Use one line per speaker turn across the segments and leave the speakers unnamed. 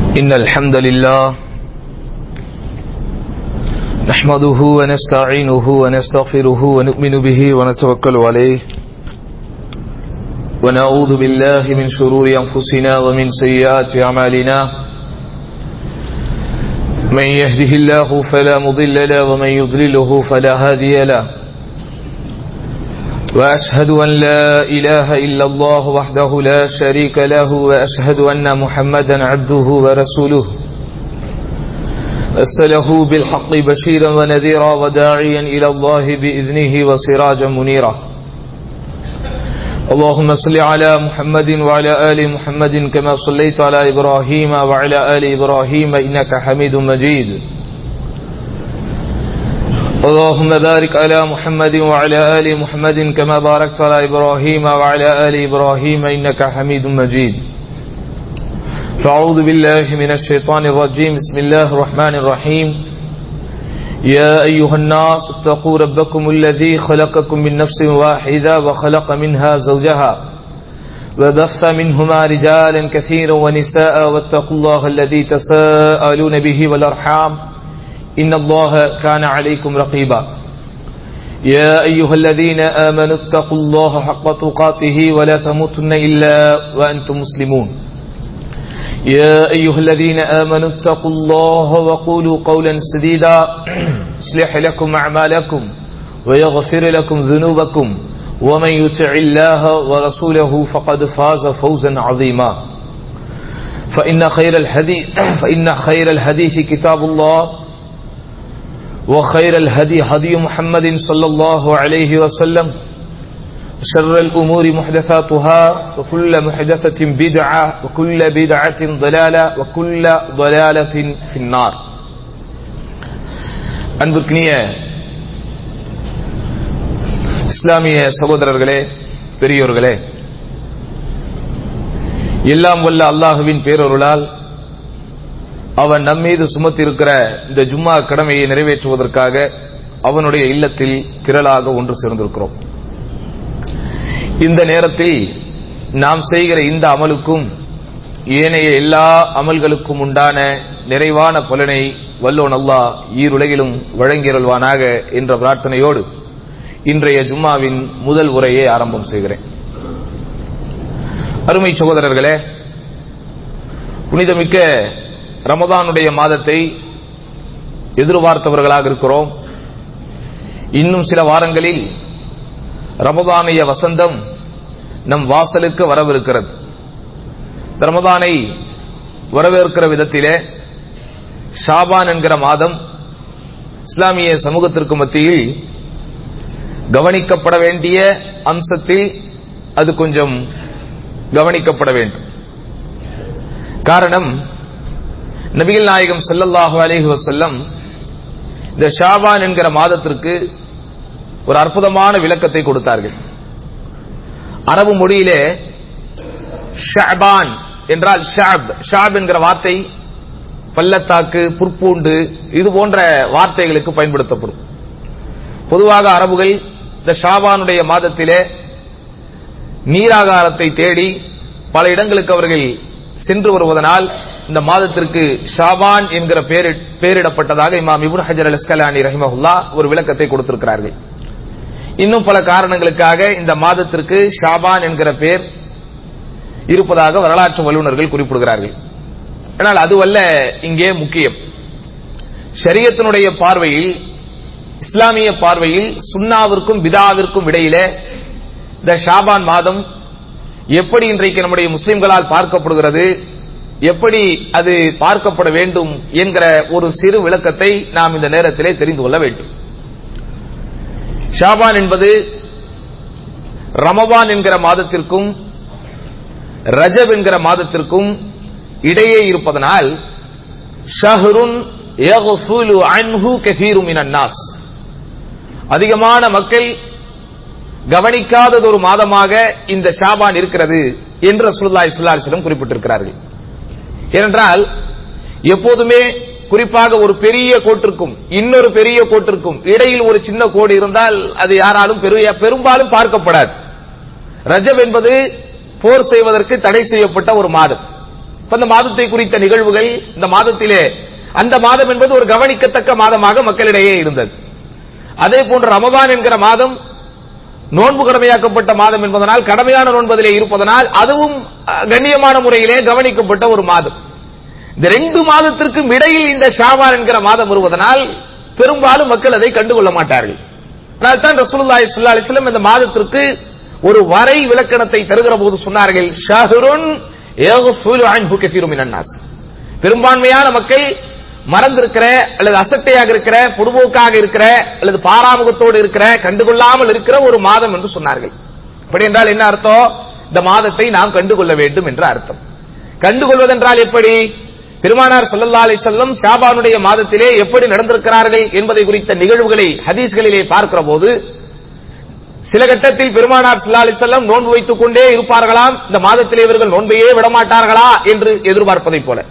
إن الحمد لله نحمده ونستعينه ونستغفره ونؤمن به ونتوكل عليه ونعوذ بالله من شرور أنفسنا ومن سيئات أعمالنا من يهده الله فلا مضل له ومن يضلله فلا هادي له وأشهد أن لا إله إلا الله وحده لا شريك له وأشهد أن محمدا عبده ورسوله أرسله بالحق بشيرا ونذيرا وداعيا إلى الله بإذنه وسراجا منيرا اللهم صل على محمد وعلى آل محمد كما صليت على إبراهيم وعلى آل إبراهيم إنك حميد مجيد اللهم بارك على محمد وعلى آل محمد كما باركت على إبراهيم وعلى آل إبراهيم إنك حميد مجيد فأعوذ بالله من الشيطان الرجيم بسم الله الرحمن الرحيم يا أيها الناس اتقوا ربكم الذي خلقكم من نفس واحدة وخلق منها زوجها وبث منهما رجالا كثيرا ونساء واتقوا الله الذي تساءلون به والأرحام إن الله كان عليكم رقيبا يا أيها الذين آمنوا اتقوا الله حق تقاته ولا تموتن إلا وأنتم مسلمون يا أيها الذين آمنوا اتقوا الله وقولوا قولا سديدا يصلح لكم أعمالكم ويغفر لكم ذنوبكم ومن يطع الله ورسوله فقد فاز فوزا عظيما فإن خير الحديث فإن خير الحديث كتاب الله وخير الهدي هدي محمد صلى الله عليه وسلم شر الأمور محدثاتها وكل محدثة بدعة وكل بدعة ضلالة وكل ضلالة في النار அன்பிற்கினிய இஸ்லாமிய சகோதரர்களே பெரியோர்களே எல்லாம் வல்ல அல்லாஹுவின் பேரொருளால் அவன் நம்மீது சுமத்திருக்கிற இந்த ஜும்மா கடமையை நிறைவேற்றுவதற்காக அவனுடைய இல்லத்தில் திரளாக ஒன்று சேர்ந்திருக்கிறோம் இந்த நேரத்தில் நாம் செய்கிற இந்த அமலுக்கும் ஏனைய எல்லா அமல்களுக்கும் உண்டான நிறைவான பலனை வல்லோன் அல்லா ஈருலகிலும் வழங்கியருள்வானாக என்ற பிரார்த்தனையோடு இன்றைய ஜும்மாவின் முதல் உரையை ஆரம்பம் செய்கிறேன் அருமை சகோதரர்களே புனிதமிக்க ரமதானுடைய மாதத்தை எதிர்பார்த்தவர்களாக இருக்கிறோம் இன்னும் சில வாரங்களில் ரமதானிய வசந்தம் நம் வாசலுக்கு வரவிருக்கிறது ரமதானை வரவேற்கிற விதத்திலே ஷாபான் என்கிற மாதம் இஸ்லாமிய சமூகத்திற்கு மத்தியில் கவனிக்கப்பட வேண்டிய அம்சத்தில் அது கொஞ்சம் கவனிக்கப்பட வேண்டும் காரணம் நபிகள் நாயகம் செல்லல்லாஹு அலேஹி வசல்லம் இந்த ஷாபான் என்கிற மாதத்திற்கு ஒரு அற்புதமான விளக்கத்தை கொடுத்தார்கள் அரபு மொழியிலே ஷாபான் என்றால் ஷாப் ஷாப் என்கிற வார்த்தை பள்ளத்தாக்கு புற்பூண்டு இது போன்ற வார்த்தைகளுக்கு பயன்படுத்தப்படும் பொதுவாக அரபுகள் இந்த ஷாபானுடைய மாதத்திலே நீராகாரத்தை தேடி பல இடங்களுக்கு அவர்கள் சென்று வருவதனால் இந்த மாதத்திற்கு ஷாபான் என்கிற பெயரிடப்பட்டதாக இமாம் இபுன் ஹஜர் அல் இஸ்கலானி ரஹிமஹுல்லா ஒரு விளக்கத்தை கொடுத்திருக்கிறார்கள் இன்னும் பல காரணங்களுக்காக இந்த மாதத்திற்கு ஷாபான் என்கிற பெயர் இருப்பதாக வரலாற்று வல்லுநர்கள் குறிப்பிடுகிறார்கள் ஆனால் அதுவல்ல இங்கே முக்கியம் ஷரியத்தினுடைய பார்வையில் இஸ்லாமிய பார்வையில் சுன்னாவிற்கும் பிதாவிற்கும் இடையிலே இந்த ஷாபான் மாதம் எப்படி இன்றைக்கு நம்முடைய முஸ்லிம்களால் பார்க்கப்படுகிறது எப்படி அது பார்க்கப்பட வேண்டும் என்கிற ஒரு சிறு விளக்கத்தை நாம் இந்த நேரத்திலே தெரிந்து கொள்ள வேண்டும் ஷாபான் என்பது ரமபான் என்கிற மாதத்திற்கும் ரஜப் என்கிற மாதத்திற்கும் இடையே இருப்பதனால் ஷஹருன் அன்ஹு கசீரும் நாஸ் அதிகமான மக்கள் கவனிக்காதது ஒரு மாதமாக இந்த ஷாபான் இருக்கிறது என்று ரசூல்லா இஸ்லாசிடம் குறிப்பிட்டிருக்கிறார்கள் ஏனென்றால் எப்போதுமே குறிப்பாக ஒரு பெரிய கோட்டிற்கும் இன்னொரு பெரிய கோட்டிற்கும் இடையில் ஒரு சின்ன கோடு இருந்தால் அது யாராலும் பெரும்பாலும் பார்க்கப்படாது ரஜப் என்பது போர் செய்வதற்கு தடை செய்யப்பட்ட ஒரு மாதம் இப்ப இந்த மாதத்தை குறித்த நிகழ்வுகள் இந்த மாதத்திலே அந்த மாதம் என்பது ஒரு கவனிக்கத்தக்க மாதமாக மக்களிடையே இருந்தது அதே போன்று ரமபான் என்கிற மாதம் நோன்பு கடமையாக்கப்பட்ட மாதம் என்பதனால் கடமையான நோன்பதிலே இருப்பதனால் அதுவும் அஹ், கண்ணியமான முறையிலே கவனிக்கப்பட்ட ஒரு மாதம் இந்த ரெண்டு மாதத்திற்கும் இடையில் இந்த ஷாபான் என்கிற மாதம் வருவதனால் பெரும்பாலும் மக்கள் அதை கண்டுகொள்ள மாட்டார்கள் அதனால் தான் ரசூலுல்லாஹி ஸல்லல்லாஹு அலைஹி வஸல்லம் இந்த மாதத்திற்கு ஒரு வரை விளக்கணத்தை தருகிற போது சொன்னார்கள் ஷஹ்ருன் யக்ஃபுலு அன்ஹு கஸீரும் மினன் நாஸ் பெரும்பான்மையான மக்கள் மறந்திருக்கிற அல்லது அசட்டையாக இருக்கிற பொடுபோக்காக இருக்கிற அல்லது பாராமுகத்தோடு இருக்கிற கண்டுகொள்ளாமல் இருக்கிற ஒரு மாதம் என்று சொன்னார்கள் அப்படி என்றால் என்ன அர்த்தம் இந்த மாதத்தை நாம் கண்டுகொள்ள வேண்டும் என்ற அர்த்தம் கண்டுகொள்வதென்றால் எப்படி பெருமானார் ஸல்லல்லாஹு அலைஹி வஸல்லம் ஷாபானுடைய மாதத்திலே எப்படி நடந்திருக்கிறார்கள் என்பதை குறித்த நிகழ்வுகளை ஹதீஸ்களிலே பார்க்கிற போது சில கட்டத்தில் பெருமானார் ஸல்லல்லாஹு அலைஹி வஸல்லம் நோன்பு வைத்துக் கொண்டே இருப்பார்களாம் இந்த மாதத்திலே இவர்கள் நோன்பையே விடமாட்டார்களா என்று எதிர்பார்ப்பதைப் போல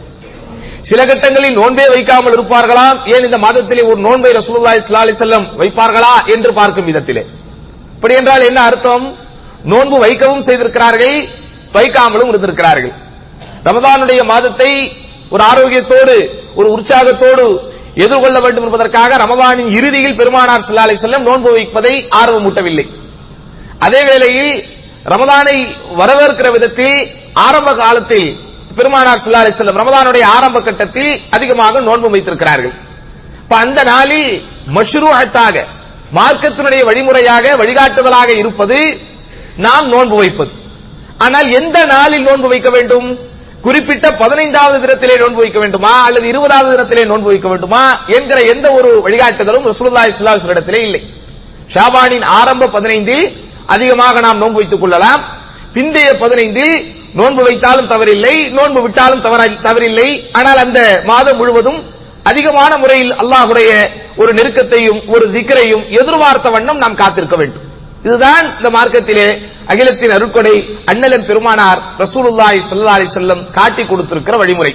சில கட்டங்களில் நோன்பே வைக்காமல் இருப்பார்களாம் ஏன் இந்த மாதத்திலே ஒரு நோன்பை ரசூலுல்லாஹி ஸல்லல்லாஹு அலைஹி வஸல்லம் வைப்பார்களா என்று பார்க்கும் விதத்திலே அப்படி என்றால் என்ன அர்த்தம் நோன்பு வைக்கவும் செய்திருக்கிறார்கள் வைக்காமலும் இருந்திருக்கிறார்கள் ரமதானுடைய மாதத்தை ஒரு ஆரோக்கியத்தோடு ஒரு உற்சாகத்தோடு எதிர்கொள்ள வேண்டும் என்பதற்காக ரமதானின் இறுதியில் பெருமானார் ஸல்லல்லாஹு அலைஹி வஸல்லம் நோன்பு வைப்பதை ஆர்வமூட்டவில்லை அதே வேளையில் ரமதானை வரவேற்கிற விதத்தில் ஆரம்ப காலத்தில் பெருமானார் ஸல்லல்லாஹு அலைஹி வஸல்லம் ரமதானுடைய ஆரம்ப கட்டத்தில் அதிகமாக நோன்பு வைத்திருக்கிறார்கள் இப்ப அந்த நாளில் மஷ்ரூஅத்தாக மார்க்கத்தினுடைய வழிமுறையாக வழிகாட்டுதலாக இருப்பது நாம் நோன்பு வைப்பது ஆனால் எந்த நாளில் நோன்பு வைக்க வேண்டும் குறிப்பிட்ட பதினைந்தாவது தினத்திலே நோன்பு வைக்க வேண்டுமா அல்லது இருபதாவது தினத்திலே நோன்பு வைக்க வேண்டுமா என்கிற எந்த ஒரு வழிகாட்டுதலும் ரசூலுல்லாஹி ஸல்லல்லாஹு அலைஹி வஸல்லம் இடத்திலே இல்லை ஷாபானின் ஆரம்ப பதினைந்தில் அதிகமாக நாம் நோன்பு வைத்துக் கொள்ளலாம் பிந்தைய பதினைந்தில் நோன்பு வைத்தாலும் தவறில்லை நோன்பு விட்டாலும் தவற- தவறில்லை ஆனால் அந்த மாதம் முழுவதும் அதிகமான முறையில் அல்லாஹுடைய ஒரு நெருக்கத்தையும் ஒரு திக்கரையும் எதிர்பார்த்த வண்ணம் நாம் காத்திருக்க வேண்டும் இதுதான் இந்த மார்க்கத்திலே அகிலத்தின் அருட்கொடை அண்ணலன் பெருமானார் ரசூலுல்லாஹி ஸல்லல்லாஹு அலைஹி வஸல்லம் காட்டி கொடுத்திருக்கிற வழிமுறை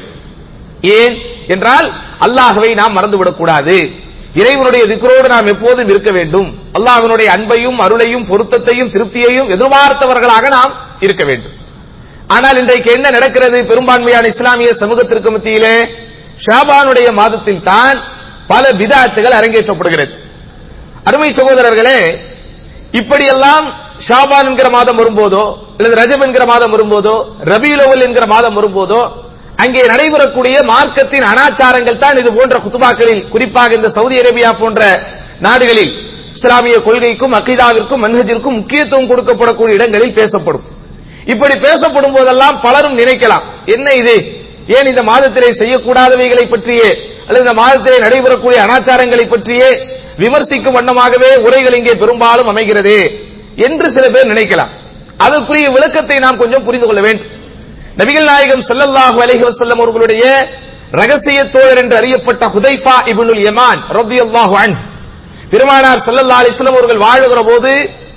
ஏன் என்றால் அல்லாஹ்வை நாம் மறந்துவிடக் கூடாது இறைவனுடைய திக்ரோடு நாம் எப்போதும் இருக்க வேண்டும் அல்லாஹ்வினுடைய அன்பையும் அருளையும் பொருத்தத்தையும் திருப்தியையும் எதிர்பார்த்தவர்களாக நாம் இருக்க வேண்டும் ஆனால் இன்றைக்கு என்ன நடக்கிறது பெரும்பான்மையான இஸ்லாமிய சமூகத்திற்கு மத்தியிலே ஷாபானுடைய மாதத்தில் தான் பல பிதாத்துகள் அரங்கேற்றப்படுகிறது அருமை சகோதரர்களே இப்படியெல்லாம் ஷாபான் என்கிற மாதம் வரும்போதோ அல்லது ரஜம் என்கிற மாதம் வரும்போதோ ரபியுலவல் என்கிற மாதம் வரும்போதோ அங்கே நடைபெறக்கூடிய மார்க்கத்தின் அனாச்சாரங்கள் தான் இது போன்ற குத்துபாக்களில் குறிப்பாக இந்த சவுதி அரேபியா போன்ற நாடுகளில் இஸ்லாமிய கொள்கைக்கும் அகிதாவிற்கும் மன்ஹஜிற்கும் முக்கியத்துவம் கொடுக்கப்படக்கூடிய இடங்களில் பேசப்படும் இப்படி பேசப்படும் போதெல்லாம் பலரும் நினைக்கலாம் என்ன இது ஏன் இந்த மாதத்திலே செய்யக்கூடாதவைகளை பற்றியே அல்லது இந்த மாதத்திலே நடைபெறக்கூடிய அனாச்சாரங்களை பற்றியே விமர்சிக்கும் வண்ணமாகவே உரைகள் இங்கே பெரும்பாலும் அமைகிறது என்று சில பேர் நினைக்கலாம் அதற்குரிய விளக்கத்தை நாம் கொஞ்சம் புரிந்து கொள்ள வேண்டும் நபிகள் நாயகம் ஸல்லல்லாஹு அலைஹி வஸல்லம் அவர்களுடைய ரகசிய தோழர் என்று அறியப்பட்ட ஹுதைஃபா இப்னுல் யமான் ரலியல்லாஹு அன்ஹு பெருமானார் ஸல்லல்லாஹு அலைஹி வஸல்லம் அவர்கள் வாழுகிற போது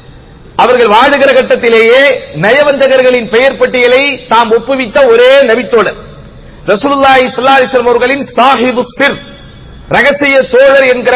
அவர்கள் வாழுகிற கட்டத்திலேயே நயவஞ்சகர்களின் பெயர் பட்டியலை தாம் ஒப்புவித்த ஒரே நபித்தோழர் ரசூலுல்லாஹி ஸல்லல்லாஹு அலைஹி வஸல்லம் அவர்களின் சாஹிபு சிர் ரகசிய தோழர் என்கிற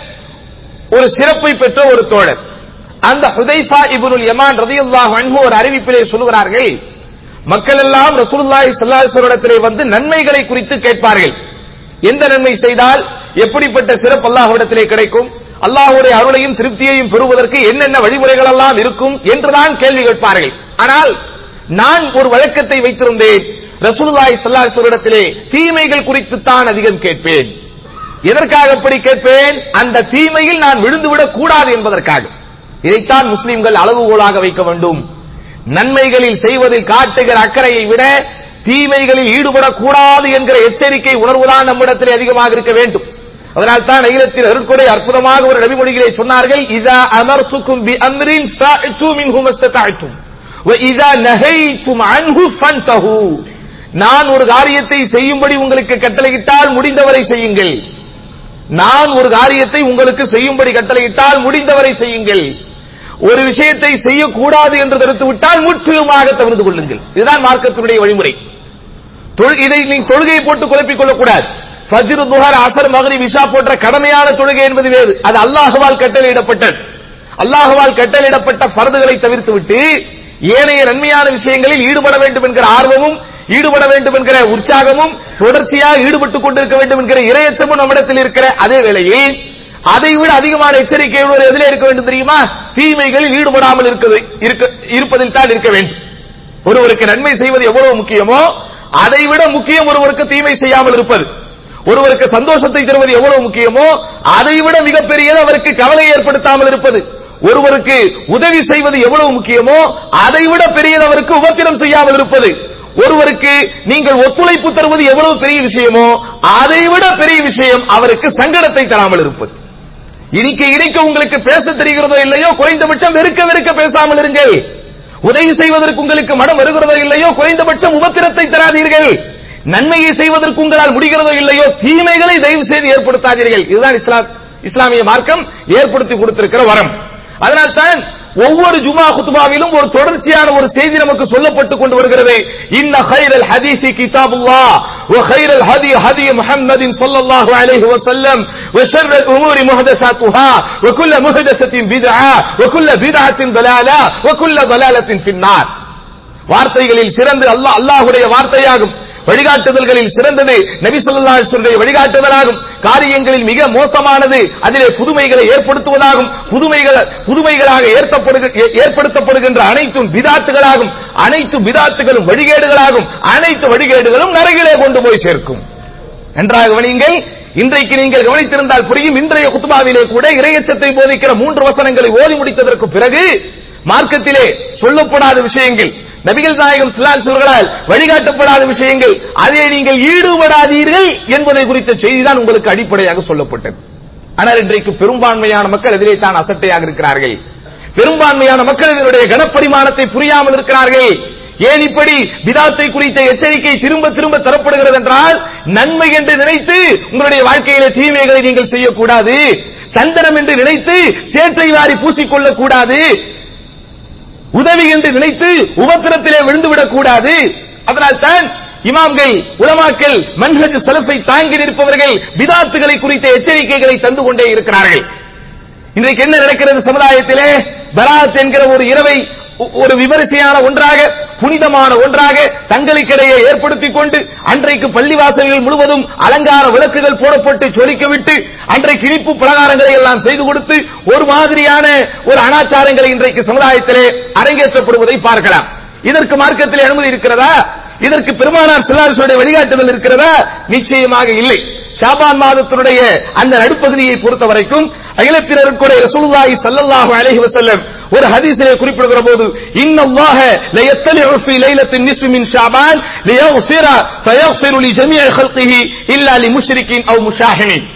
ஒரு சிறப்பை பெற்ற ஒரு தோழர் அந்த ஹுதைஃபா இப்னுல் யமான் ரலியல்லாஹு அன்ஹு ஒரு அறிவிப்பிலே சொல்லுகிறார்கள் மக்கள் எல்லாம் ரசூலுல்லாஹி ஸல்லல்லாஹு அலைஹி வஸல்லம் இடத்திலே வந்து நன்மைகளை குறித்து கேட்பார்கள் எந்த நன்மை செய்தால் எப்படிப்பட்ட சிறப்பு அல்லாஹ்விடத்திலே கிடைக்கும் அல்லாஹ்வுடைய அருளையும் திருப்தியையும் பெறுவதற்கு என்னென்ன வழிமுறைகள் எல்லாம் இருக்கும் என்றுதான் கேள்வி கேட்பார்கள் ஆனால் நான் ஒரு வழக்கத்தை வைத்திருந்தேன் ரசூலுல்லாஹி ஸல்லல்லாஹு அலைஹி வஸல்லம் இடத்திலே தீமைகள் குறித்து தான் அதிகம் கேட்பேன் எதற்காக அப்படி கேட்பேன் அந்த தீமையில் நான் விழுந்துவிடக் கூடாது என்பதற்காக இதைத்தான் முஸ்லிம்கள் அளவுகோலாக வைக்க வேண்டும் நன்மைகளில் செய்வதில் காட்டுகிற அக்கறையை விட தீமைகளில் ஈடுபடக்கூடாது என்கிற எச்சரிக்கை உணர்வுதான் நம்மிடத்திலே அதிகமாக இருக்க வேண்டும் அதனால் தான் அகிலத்தில் அருட்கொடை அற்புதமாக ஒரு நபிமொழிகளை சொன்னார்கள் இதா அமர்த்துக்கும் பி அம்ரின் ஃபஅத்து மின்ஹு மஸ்ததஅத்தும் வ இதா நஹைத்தும் அன்ஹு ஃபன்தஹு நான் ஒரு காரியத்தை செய்யும்படி உங்களுக்கு கட்டளையிட்டால் முடிந்தவரை செய்யுங்கள் நான் ஒரு காரியத்தை உங்களுக்கு செய்யும்படி கட்டளையிட்டால் முடிந்தவரை செய்யுங்கள் ஒரு விஷயத்தை செய்யக்கூடாது என்று தடுத்து விட்டால் முற்றிலுமாக தவிர்த்து கொள்ளுங்கள் இதுதான் மார்க்கத்தினுடைய வழிமுறை தொழு- இதை நீங்க தொழுகையை போட்டு குழப்பிக் கொள்ளக்கூடாது ஃபஜ்ர் துஹர் அசர் மகரி விஷா போன்ற கடமையான தொழுகை என்பது வேறு அது அல்லாஹுவால் கட்டளையிடப்பட்டது அல்லாஹுவால் கட்டளையிடப்பட்ட ஃபர்துகளை தவிர்த்துவிட்டு ஏனைய நன்மையான விஷயங்களில் ஈடுபட வேண்டும் என்கிற ஆர்வமும் ஈடுபட வேண்டும் என்கிற உற்சாகமும் தொடர்ச்சியாக ஈடுபட்டுக் கொண்டிருக்க வேண்டும் என்கிற இரையச்சமும் நம்மிடத்தில் இருக்கிற அதே வேளையில் அதை விட அதிகமான எச்சரிக்கை எதிலே இருக்க வேண்டும் தெரியுமா தீமைகளில் ஈடுபடாமல் இருக்கிறது இருக்க- இருப்பதில் தான் இருக்க வேண்டும் ஒருவருக்கு நன்மை செய்வது எவ்வளவு முக்கியமோ அதை விட முக்கியம் ஒருவருக்கு தீமை செய்யாமல் இருப்பது ஒருவருக்கு சந்தோஷத்தை தருவது எவ்வளவு முக்கியமோ அதை விட மிகப்பெரியது அவருக்கு கவலை ஏற்படுத்தாமல் இருப்பது ஒருவருக்கு உதவி செய்வது எவ்வளவு முக்கியமோ அதை விட பெரியது அவருக்கு உபத்திரம் செய்யாமல் இருப்பது ஒருவருக்கு நீங்கள் ஒத்துழைப்பு தருவது எவ்வளவு பெரிய விஷயமோ அதை விட பெரிய விஷயம் அவருக்கு சங்கடத்தை தராமல் இருப்பது இனிக்க இனிக்க உங்களுக்கு பேச தெரிகிறதோ இல்லையோ குறைந்தபட்சம் வெறுக்க வெறுக்க பேசாமல் இருங்கள் உதவி செய்வதற்கு உங்களுக்கு மனம் வருகிறதோ இல்லையோ குறைந்தபட்சம் உபத்திரத்தை தராதீர்கள் நன்மையை செய்வதற்கு உங்களால் முடிகிறதோ இல்லையோ தீமைகளை தயவு செய்து ஏற்படுத்தாதீர்கள் இதுதான் இஸ்லாம் இஸ்லாமிய மார்க்கம் ஏற்படுத்தி கொடுத்திருக்கிற வரம் அதனால்தான் ஒவ்வொரு ஜுமா குத்துபாவிலும் ஒரு தொடர்ச்சியான ஒரு செய்தி நமக்கு சொல்லப்பட்டு கொண்டு வருகிறது இன்ன خيرல் ஹதீஸி கிதாபுல்லாஹ் وخير الهدي هدي محمد صلى الله عليه وسلم وشر الامور محدثاتها وكل محدثة بدعة وكل بدعة ضلالة وكل ضلالة في النار வார்த்தைகளில் சிறந்து அல்லாஹ் அல்லாஹ்வுடைய வார்த்தையாகும் வழிகாட்டுதல்களில் சிறந்தது நபி ஸல்லல்லாஹு அலைஹி வஸல்லம் வழிகாட்டுதலாகும் காரியங்களில் மிக மோசமானது அதிலே புதுமைகளை ஏற்படுத்துவதாகும் புதுமைகள் புதுமைகளாக ஏற்படுக- ஏ- ஏற்படுத்தப்படுகின்ற அனைத்தும் பிதாத்துகளாகும் அனைத்து பிதாத்துகளும் வழிகேடுகளாகும் அனைத்து வழிகேடுகளும் நரகிலே கொண்டு போய் சேர்க்கும் நன்றாக கவனியுங்கள் இன்றைக்கு நீங்கள் கவனித்திருந்தால் புரியும் இன்றைய குத்துபாவிலே கூட இரையச்சத்தை போதிக்கிற மூன்று வசனங்களை ஓதி முடித்ததற்கு பிறகு மார்க்கத்திலே சொல்லப்படாத விஷயங்கள் நபிகள் நாயகம் சிலால் அவர்களால் வழிகாட்டப்படாத விஷயங்கள் அதை நீங்கள் ஈடுபடாதீர்கள் என்பதை குறித்த செய்திதான் உங்களுக்கு அடிப்படையாக சொல்லப்பட்டது ஆனால் இன்றைக்கு பெரும்பான்மையான மக்கள் எதிரே தான் அசட்டையாக இருக்கிறார்கள் பெரும்பான்மையான மக்கள் இதனுடைய கனப்பரிமாணத்தை புரியாமல் இருக்கிறார்கள் ஏன் இப்படி விதாத்தை குறித்த எச்சரிக்கை திரும்ப திரும்ப தரப்படுகிறது என்றால் நன்மை என்று நினைத்து உங்களுடைய வாழ்க்கையிலே தீமைகளை நீங்கள் செய்யக்கூடாது சந்தனம் என்று நினைத்து சேற்றை வாரி பூசிக்கொள்ளக் கூடாது உதவி என்று நினைத்து உபத்திரத்திலே விழுந்துவிடக் கூடாது அதனால் தான் இமாம்கள் உலமாக்கள் மன்ஹஜ் சலஃபை தாங்கி நிற்பவர்கள் பிதாத்துகளை குறித்த எச்சரிக்கைகளை தந்து கொண்டே இருக்கிறார்கள் இன்றைக்கு என்ன நடக்கிறது சமுதாயத்திலே பராத் என்கிற ஒரு இரவை ஒ- ஒரு விமரிசையான ஒன்றாக புனிதமான ஒன்றாக தங்களுக்கிடையே ஏற்படுத்திக் கொண்டு அன்றைக்கு பள்ளிவாசல்கள் முழுவதும் அலங்கார விளக்குகள் போடப்பட்டு சொலிக்க விட்டு அன்றைக்கு இனிப்பு பலகாரங்களை எல்லாம் செய்து கொடுத்து ஒரு மாதிரியான ஒரு அனாச்சாரங்களை இன்றைக்கு சமுதாயத்திலே அரங்கேற்றப்படுவதை பார்க்கலாம் இதற்கு மார்க்கத்தில் அனுமதி இருக்கிறதா இதற்கு பெருமானார் சிலாரசுடைய வழிகாட்டுதல் இருக்கிறதா நிச்சயமாக இல்லை ஷாபான் மாதத்தினுடைய அந்த நடுப்பகுதியை பொறுத்த வரைக்கும் அகிலத்தினருக்குடைய ரசூலுல்லாஹி ஸல்லல்லாஹு அலைஹி வஸல்லம் ஒரு ஹதீஸிலே குறிப்பிடுகிற போது இன்னல்லாஹ லயத்தலிஉ ஃபீ லைலத்தின் நிஸ்ஃபி மின் ஷாபான் லியக்ஃபிர ஃபயக்ஃபிரு லி ஜமீஇ ஹல்கிஹி இல்லா லி முஷ்ரிகின் அவ் முஷாஹினின்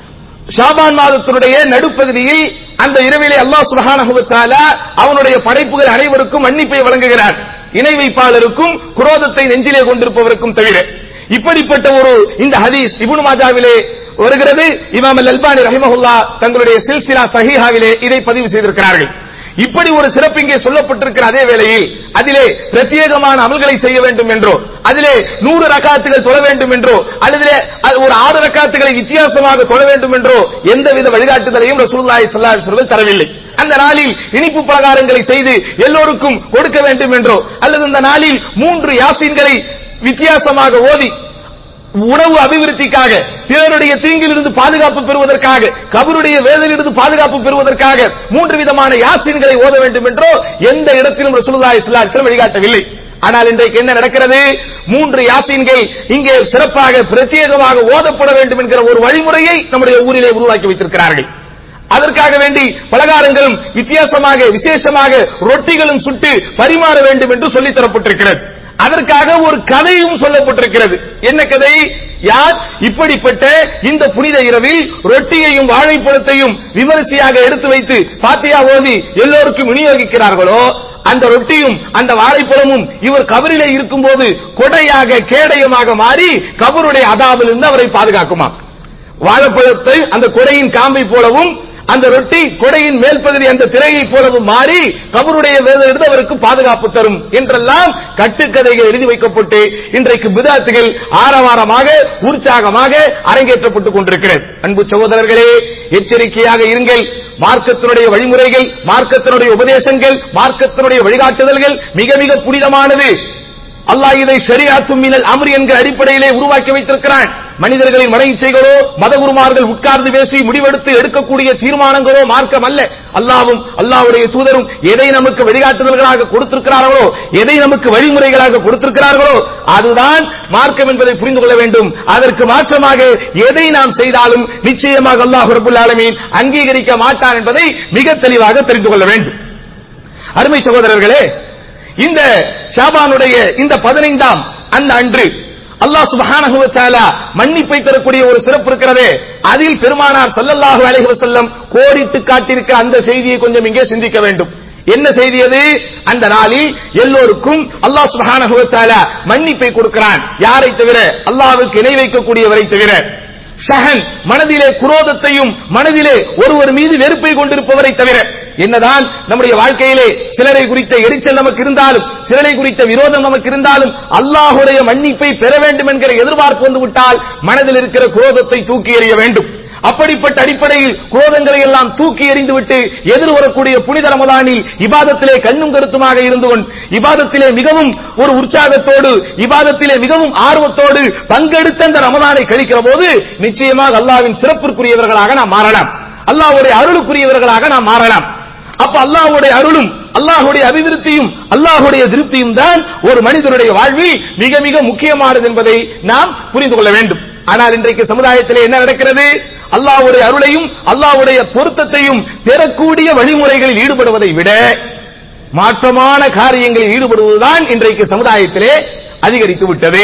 ஷாபான் மாதத்தினுடைய நடுப்பகுதியில் அந்த இரவிலே அல்லாஹ் சுப்ஹானஹு வ தஆலா அவனுடைய படைப்புகள் அனைவருக்கும் மன்னிப்பை வழங்குகிறார் இணை வைப்பாளருக்கும் குரோதத்தை நெஞ்சிலே கொண்டிருப்பவருக்கும் தவிர இப்படிப்பட்ட ஒரு இந்த ஹதீஸ் இப்னு மாஜாவிலே வருகிறது இமாம் அல் அல்பானி ரஹிமஹுல்லா தங்களுடைய சில்சிலா சஹீஹாவிலே இதை பதிவு செய்திருக்கிறார்கள் இப்படி ஒரு சிறப்பு இங்கே சொல்லப்பட்டிருக்கிற அதே வேளையில் அதிலே பிரத்யேகமான அமல்களை செய்ய வேண்டும் என்றோ அதிலே நூறு ரக்காத்துகள் தொழ வேண்டும் என்றோ அல்லது அது ஒரு ஆறு ரக்காத்துகளை வித்தியாசமாக தொழ வேண்டும் என்றோ எந்தவித வழிகாட்டுதலையும் ரசூலுல்லாஹி ஸல்லல்லாஹு அலைஹி வஸல்லம் தரவில்லை அந்த நாளில் இனிப்பு பலகாரங்களை செய்து எல்லோருக்கும் கொடுக்க வேண்டும் என்றோ அல்லது அந்த நாளில் மூன்று யாசீன்களை வித்தியாசமாக ஓதி உணவு அபிவிருத்திக்காக பிறருடைய தீங்கிலிருந்து பாதுகாப்பு பெறுவதற்காக கபருடைய வேதனையிலிருந்து பாதுகாப்பு பெறுவதற்காக மூன்று விதமான யாசின்களை ஓத வேண்டும் என்றோ எந்த இடத்திலும் ரசூலுல்லாஹி ஸல்லல்லாஹு அலைஹி வஸல்லம் வழிகாட்டவில்லை ஆனால் இன்றைக்கு என்ன நடக்கிறது மூன்று யாசீன்கள் இங்கே சிறப்பாக பிரத்யேகமாக ஓதப்பட வேண்டும் என்கிற ஒரு வழிமுறையை நம்முடைய ஊரிலே உருவாக்கி வைத்திருக்கிறார்கள் அதற்காக வேண்டி பலகாரங்களும் வித்தியாசமாக விசேஷமாக ரொட்டிகளும் சுட்டு பரிமாற வேண்டும் என்று சொல்லித் தரப்பட்டிருக்கிறது அதற்காக ஒரு கதையும் சொல்லப்பட்டிருக்கிறது என்ன கதை யார் இப்படிப்பட்ட இந்த புனித இரவில் ரொட்டியையும் வாழைப்பழத்தையும் விமரிசையாக எடுத்து வைத்து பாத்தியா ஓதி எல்லோருக்கும் விநியோகிக்கிறார்களோ அந்த ரொட்டியும் அந்த வாழைப்பழமும் இவர் கபரிலே இருக்கும்போது கொடையாக கேடயமாக மாறி கபருடைய அதாவிலிருந்து அவரை பாதுகாக்குமா வாழைப்பழத்தை அந்த கொடையின் காம்பை போலவும் அந்த ரொட்டி கொடையின் மேல் பகுதி அந்த திரையை போலவும் மாறி கபருடைய வேதம் அவருக்கு பாதுகாப்பு தரும் என்றெல்லாம் கட்டுக்கதைகள் எழுதி வைக்கப்பட்டு இன்றைக்கு பிதாத்துகள் ஆரவாரமாக உற்சாகமாக அரங்கேற்றப்பட்டுக் கொண்டிருக்கிறது அன்பு சகோதரர்களே எச்சரிக்கையாக இருங்கள் மார்க்கத்தினுடைய வழிமுறைகள் மார்க்கத்தினுடைய உபதேசங்கள் மார்க்கத்தினுடைய வழிகாட்டுதல்கள் மிக மிக புனிதமானது
அல்லாஹ் இதை ஷரியாத்தும் மினல் அம்ர் என்கிற அடிப்படையிலே உருவாக்கி வைத்திருக்கிறான் மனிதர்களின் மன இச்சைகளோ மதகுருமார்கள் உட்கார்ந்து பேசி முடிவெடுத்து எடுக்கக்கூடிய தீர்மானங்களோ மார்க்கம் அல்ல அல்லாவும் அல்லாஹ்வுடைய தூதரும் எதை நமக்கு வழிகாட்டுதல்களாக கொடுத்திருக்கிறார்களோ எதை நமக்கு வழிமுறைகளாக கொடுத்திருக்கிறார்களோ அதுதான் மார்க்கம் என்பதை புரிந்து கொள்ள வேண்டும் அதற்கு மாற்றமாக எதை நாம் செய்தாலும் நிச்சயமாக அல்லாஹ் ரபுல் ஆலமீன் அங்கீகரிக்க மாட்டான் என்பதை மிக தெளிவாக தெரிந்து கொள்ள வேண்டும் அருமை சகோதரர்களே இந்த ஷாபானுடைய இந்த பதினைந்தாம் அந்த அன்று அல்லாஹ் சுப்ஹானஹு வ தஆலா மன்னிப்பை தரக்கூடிய ஒரு சிறப்பு இருக்கிறதே அதில் பெருமானார் ஸல்லல்லாஹு அலைஹி வஸல்லம் கோடிட்டு காட்டியிருக்கிற அந்த செய்தியை கொஞ்சம் இங்கே சிந்திக்க வேண்டும் என்ன செய்தி அது அந்த நாளில் எல்லோருக்கும் அல்லாஹ் சுப்ஹானஹு வ தஆலா மன்னிப்பை கொடுக்கிறான் யாரை தவிர அல்லாஹ்வுக்கு இணை வைக்கக்கூடியவரை தவிர ஷஹன் மனதிலே குரோதத்தையும் மனதிலே ஒருவர் மீது வெறுப்பை கொண்டிருப்பவரை தவிர என்னதான் நம்முடைய வாழ்க்கையிலே சிலரை குறித்த எரிச்சல் நமக்கு இருந்தாலும் சிலரை குறித்த விரோதம் நமக்கு இருந்தாலும் அல்லாஹுடைய மன்னிப்பை பெற வேண்டும் என்கிற எதிர்பார்ப்பு வந்து விட்டால் மனதில் இருக்கிற குரோதத்தை தூக்கி எறிய வேண்டும் அப்படிப்பட்ட அடிப்படையில் குரோதங்களை எல்லாம் தூக்கி எறிந்துவிட்டு எதிர் வரக்கூடிய புனித ரமதானில் இபாதத்திலே கண்ணும் கருத்துமாக இருந்து கொண்டு இபாதத்திலே மிகவும் ஒரு உற்சாகத்தோடு இபாதத்திலே மிகவும் ஆர்வத்தோடு பங்கெடுத்த அந்த ரமதானை கழிக்கிற போது நிச்சயமாக அல்லாவின் சிறப்பிற்குரியவர்களாக நாம் மாறலாம் அல்லாஹ்வுடைய அருளுக்குரியவர்களாக நாம் மாறலாம் அப்ப அல்லாஹ்வுடைய அருளும் அல்லாஹ்வுடைய அபிவிருத்தியும் அல்லாஹ்வுடைய திருப்தியும் தான் ஒரு மனிதனுடைய வாழ்வில் மிக மிக முக்கியமானது என்பதை நாம் புரிந்து கொள்ள வேண்டும் ஆனால் இன்றைக்கு சமுதாயத்திலே என்ன நடக்கிறது அல்லாஹ்வுடைய அருளையும் அல்லாஹ்வுடைய பொருத்தத்தையும் பெறக்கூடிய வழிமுறைகளில் ஈடுபடுவதை விட மாற்றமான காரியங்களில் ஈடுபடுவதுதான் இன்றைக்கு சமுதாயத்திலே அதிகரித்து விட்டது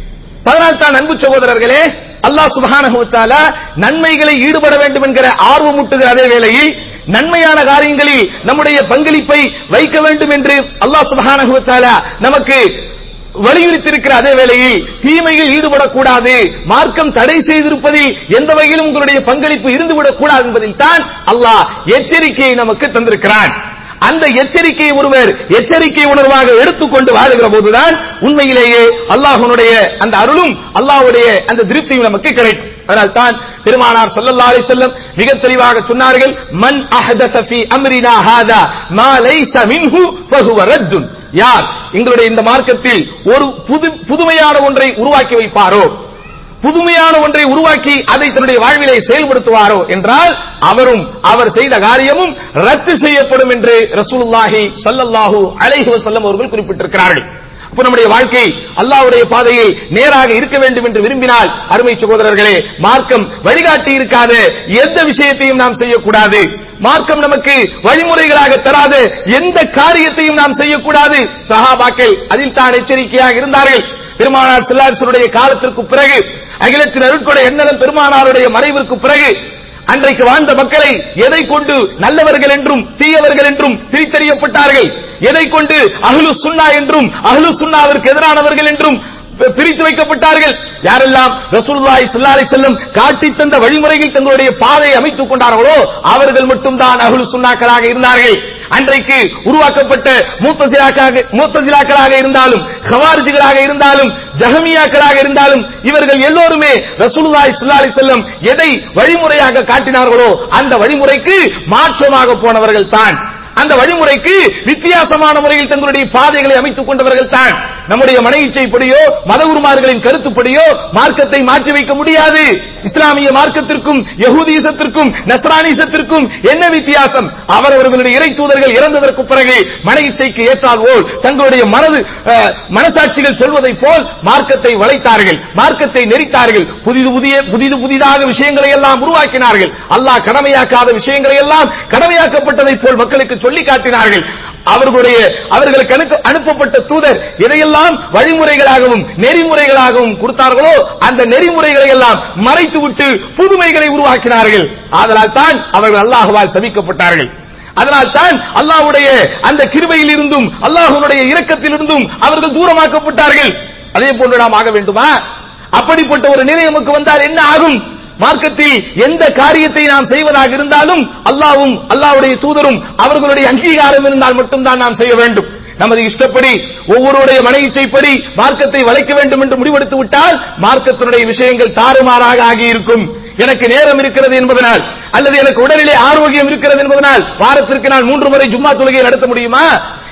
அதனால் தான் அன்பு சகோதரர்களே அல்லாஹ் சுப்ஹானஹு வ தஆலா நன்மைகளை ஈடுபட வேண்டும் என்கிற ஆர்வமூட்டுகிற அதே வேளையில் நன்மையான காரியங்களில் நம்முடைய பங்களிப்பை வைக்க வேண்டும் என்று அல்லாஹ் சுப்ஹானஹு வ தஆலா நமக்கு வலியுறுத்தியிருக்கிற அதே வேளையில் தீமையில் ஈடுபடக்கூடாது மார்க்கம் தடை செய்திருப்பதில் எந்த வகையிலும் உங்களுடைய பங்களிப்பு இருந்துவிடக் கூடாது என்பதில் தான் அல்லாஹ் எச்சரிக்கையை நமக்கு தந்திருக்கிறான் அந்த எச்சரிக்கையை ஒருவர் எச்சரிக்கை உணர்வாக எடுத்துக்கொண்டு வாழுகிற போதுதான் உண்மையிலேயே அல்லாஹ்வுடைய அந்த அருளும் அல்லாஹ்வுடைய அந்த திருப்தியும் நமக்கு கிடைக்கும் அதனால் தான் பெருமானார் ஸல்லல்லாஹு அலைஹி வஸல்லம் மிக தெளிவாக சொன்னார்கள் மன் அஹதஸ ஃபீ அம்ரினா ஹாதா மா லைஸ மின்ஹு ஃபஹுவ ரத்துன் யார் எங்களுடைய இந்த மார்க்கத்தில் ஒரு புது புதுமையான ஒன்றை உருவாக்கி வைப்பாரோ புதுமையான ஒன்றை உருவாக்கி அதை தன்னுடைய வாழ்விலே செயல்படுத்துவாரோ என்றால் அவரும் அவர் செய்த காரியமும் ரத்து செய்யப்படும் என்று ரசூலுல்லாஹி ஸல்லல்லாஹு அலைஹி வஸல்லம் அவர்கள் குறிப்பிட்டிருக்கிறார்கள் அப்ப நம்முடைய வாழ்க்கை அல்லாஹ்வுடைய பாதையில் நேராக இருக்க வேண்டும் என்று விரும்பினால் அருமை சகோதரர்களே மார்க்கம் வழிகாட்டி இருக்காத எந்த விஷயத்தையும் நாம் செய்யக்கூடாது மார்க்கம் நமக்கு வழிமுறைகளாக தராத எந்த காரியத்தையும் நாம் செய்யக்கூடாது சஹாபாக்கள் அதில் தான் எச்சரிக்கையாக இருந்தார்கள் பெருமானார் செல்லாசுடைய காலத்திற்கு பிறகு அகிலத்தின் அருட்கொடை எண்ணலம் பெருமானாருடைய மறைவிற்கு பிறகு அன்றைக்கு வாழ்ந்த மக்களை எதை கொண்டு நல்லவர்கள் என்றும் தீயவர்கள் என்றும் பிரித்தறியப்பட்டார்கள் எதை கொண்டு அஹ்லு சுன்னா என்றும் அஹ்லு சுன்னாவிற்கு எதிரானவர்கள் என்றும் பி- பிரித்து வைக்கப்பட்டார்கள் யாரெல்லாம் ரசூலுல்லாஹி ஸல்லல்லாஹு அலைஹி வஸல்லம் காட்டி தந்த வழிமுறையில் தங்களுடைய பாதையை அமைத்துக் கொண்டார்களோ அவர்கள் மட்டும்தான் அஹ்லு சுன்னாக்களாக இருந்தார்கள் அன்றைக்கு உருவாக்கப்பட்ட மூத்தசிலாக்களாக மூத்தசிலாக்களாக இருந்தாலும் ஹவாரிஜிகளாக இருந்தாலும் ஜஹமியாக்களாக இருந்தாலும் இவர்கள் எல்லோருமே ரசூலுல்லாஹி ஸல்லல்லாஹு அலைஹி வஸல்லம் எதை வழிமுறையாக காட்டினார்களோ அந்த வழிமுறைக்கு மாற்றமாக போனவர்கள் தான் அந்த வழிமுறைக்கு வித்தியாசமான முறையில் தங்களுடைய பாதைகளை அமைத்துக் கொண்டவர்கள் தான் நம்முடைய மன இச்சைப்படியோ மதகுருமார்களின் கருத்துப்படியோ மார்க்கத்தை மாற்றி வைக்க முடியாது இஸ்லாமிய மார்க்கத்திற்கும் யகூதிசத்திற்கும் நஸ்ரானிசத்திற்கும் என்ன வித்தியாசம் அவரவர்களுடைய இறை தூதர்கள் இறந்ததற்கு பிறகு மன இச்சைக்கு ஏற்றால் போல் தங்களுடைய மனது அஹ், மனசாட்சிகள் சொல்வதை போல் மார்க்கத்தை வளைத்தார்கள் மார்க்கத்தை நெறித்தார்கள் புதிது புதிய புதிது புதிதாக விஷயங்களை எல்லாம் உருவாக்கினார்கள் அல்லாஹ் கடமையாக்காத விஷயங்களை எல்லாம் கடமையாக்கப்பட்டதை போல் மக்களுக்கு சொல்லி காட்டினார்கள் அவர்களுடைய அவர்களுக்கு அனுப்ப- அனுப்பப்பட்ட தூதர் எதையெல்லாம் வழிமுறைகளாகவும் நெறிமுறைகளாகவும் கொடுத்தார்களோ அந்த நெறிமுறைகளை எல்லாம் மறைத்துவிட்டு புதுமைகளை உருவாக்கினார்கள் ஆதலால் தான் அவர்கள் அல்லாஹுவால் சபிக்கப்பட்டார்கள் அதனால் தான் அல்லாஹ்வுடைய அந்த கிருபையில் இருந்தும் அல்லாஹ்வுடைய இரக்கத்திலிருந்தும் அவர்கள் தூரமாக்கப்பட்டார்கள் அதே போன்று நாம் ஆக வேண்டுமா அப்படிப்பட்ட ஒரு நிலை நமக்கு வந்தால் என்ன ஆகும் மார்க்கத்தில் எந்த காரியத்தை நாம் செய்வதாக இருந்தாலும் அல்லாவும் அல்லாஹ்வுடைய தூதரும் அவர்களுடைய அங்கீகாரம் இருந்தால் மட்டும்தான் நாம் செய்ய வேண்டும் நமது இஷ்டப்படி ஒவ்வொருடைய மன இச்சைப்படி மார்க்கத்தை வளைக்க வேண்டும் என்று முடிவெடுத்து விட்டால் மார்க்கத்தினுடைய விஷயங்கள் தாறுமாறாக ஆகியிருக்கும் எனக்கு நேரம் இருக்கிறது என்பதனால் அல்லது எனக்கு உடலிலே ஆரோக்கியம் இருக்கிறது என்பதனால் வாரத்திற்கு நான் மூன்று முறை ஜும்மா தொழுகையை நடத்த முடியுமா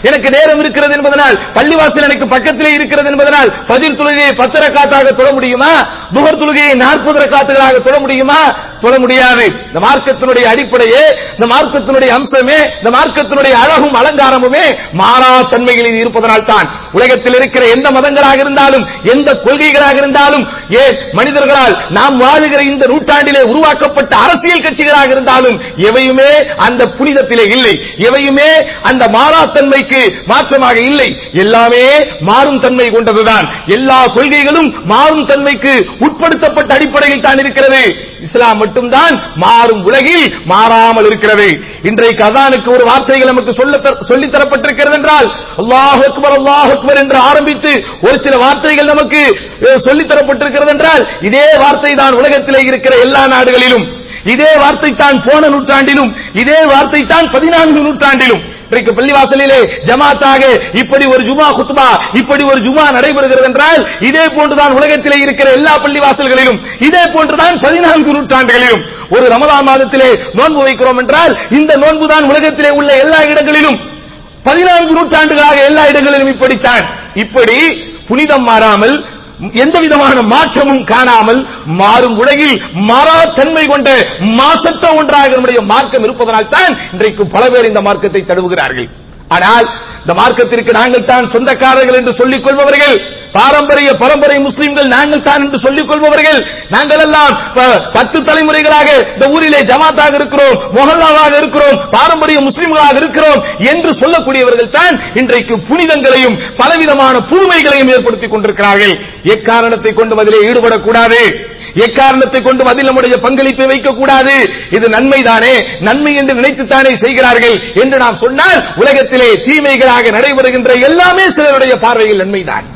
எனக்கு நேரம் இருக்கிறது என்பதனால் பள்ளிவாசல் எனக்கு பக்கத்திலே இருக்கிறது என்பதனால் பதில் தொழுகையை பத்து ரக்காத்தாக தொழ முடியுமா துகர் தொழுகையை நாற்பது ரக்காத்துகளாக தொழ முடியுமா தொழ முடியாது இந்த மார்க்கத்தினுடைய அடிப்படையே இந்த மார்க்கத்தினுடைய அம்சமே இந்த மார்க்கத்தினுடைய அழகும் அலங்காரமுமே மாறா தன்மைகளில் இருப்பதனால் தான் உலகத்தில் இருக்கிற எந்த மதங்களாக இருந்தாலும் எந்த கொள்கைகளாக இருந்தாலும் ஏன் மனிதர்களால் நாம் வாழுகிற இந்த நூற்றாண்டிலே உருவாக்கப்பட்ட அரசியல் கட்சிகளாக இருந்தாலும் எவையுமே அந்த புனிதத்திலே இல்லை எவையுமே அந்த மாறாத்தன்மைக்கு மாற்றமாக இல்லை எல்லாமே மாறும் தன்மை கொண்டதுதான் எல்லா கொள்கைகளும் மாறும் தன்மைக்கு உட்படுத்தப்பட்ட அடிப்படையில் தான் இருக்கிறது இஸ்லாம் மட்டும்தான் மாறும் உலகில் மாறாமல் இருக்கிறது இன்றைக்கு அதானுக்கு ஒரு வார்த்தைகள் நமக்கு சொல்ல சொல்லித் தரப்பட்டிருக்கிறது என்றால் அல்லாஹ் அக்பர் அல்லாஹ் அக்பர் என்று ஆரம்பித்து ஒரு சில வார்த்தைகள் நமக்கு அஹ், சொல்லித் தரப்பட்டிருக்கிறது என்றால் இதே வார்த்தை தான் உலகத்திலே இருக்கிற எல்லா நாடுகளிலும் இதே வார்த்தை தான் போன நூற்றாண்டிலும் இதே வார்த்தை தான் பதினான்கு நூற்றாண்டிலும் இன்றைக்கு பள்ளிவாசலிலே ஜமாத்தாக இப்படி ஒரு ஜுமா குத்பா இப்படி ஒரு ஜுமா நடைபெறுகிறது என்றால் இதே போன்றுதான் உலகத்திலே இருக்கிற எல்லா பள்ளிவாசல்களிலும் இதே போன்றுதான் பதினான்கு நூற்றாண்டுகளிலும் ஒரு ரமதான் மாதத்திலே நோன்பு வைக்கிறோம் என்றால் இந்த நோன்பு தான் உலகத்திலே உள்ள எல்லா இடங்களிலும் பதினான்கு நூற்றாண்டுகளாக எல்லா இடங்களிலும் இப்படித்தான் இப்படி புனிதம் மாறாமல் எந்த விதமான மாற்றமும் காணாமல் மாறும் உலகில் மாறா தன்மை கொண்ட மாசற்ற ஒன்றாக நம்முடைய மார்க்கம் இருப்பதனால் தான் இன்றைக்கு பல பேர் இந்த மார்க்கத்தை தழுவுகிறார்கள் ஆனால் இந்த மார்க்கத்திற்கு நாங்கள் தான் சொந்தக்காரர்கள் என்று சொல்லிக் கொள்பவர்கள் பாரம்பரிய பரம்பரை முஸ்லிம்கள் நாங்கள் தான் என்று சொல்லிக் கொள்பவர்கள் நாங்கள் எல்லாம் ப- பத்து தலைமுறைகளாக இந்த ஊரிலே ஜமாத்தாக இருக்கிறோம் மொஹல்லாவாக இருக்கிறோம் பாரம்பரிய முஸ்லிம்களாக இருக்கிறோம் என்று சொல்லக்கூடியவர்கள் தான் இன்றைக்கு புனிதங்களையும் பலவிதமான புதுமைகளையும் ஏற்படுத்திக் கொண்டிருக்கிறார்கள் எக்காரணத்தை கொண்டு அதிலே ஈடுபடக்கூடாது எக்காரணத்தை கொண்டு அதில் நம்முடைய பங்களிப்பை வைக்கக்கூடாது இது நன்மைதானே நன்மை என்று நினைத்துத்தானே செய்கிறார்கள் என்று நாம் சொன்னால் உலகத்திலே தீமைகளாக நடைபெறுகின்ற எல்லாமே சிலருடைய பார்வையில் நன்மைதான்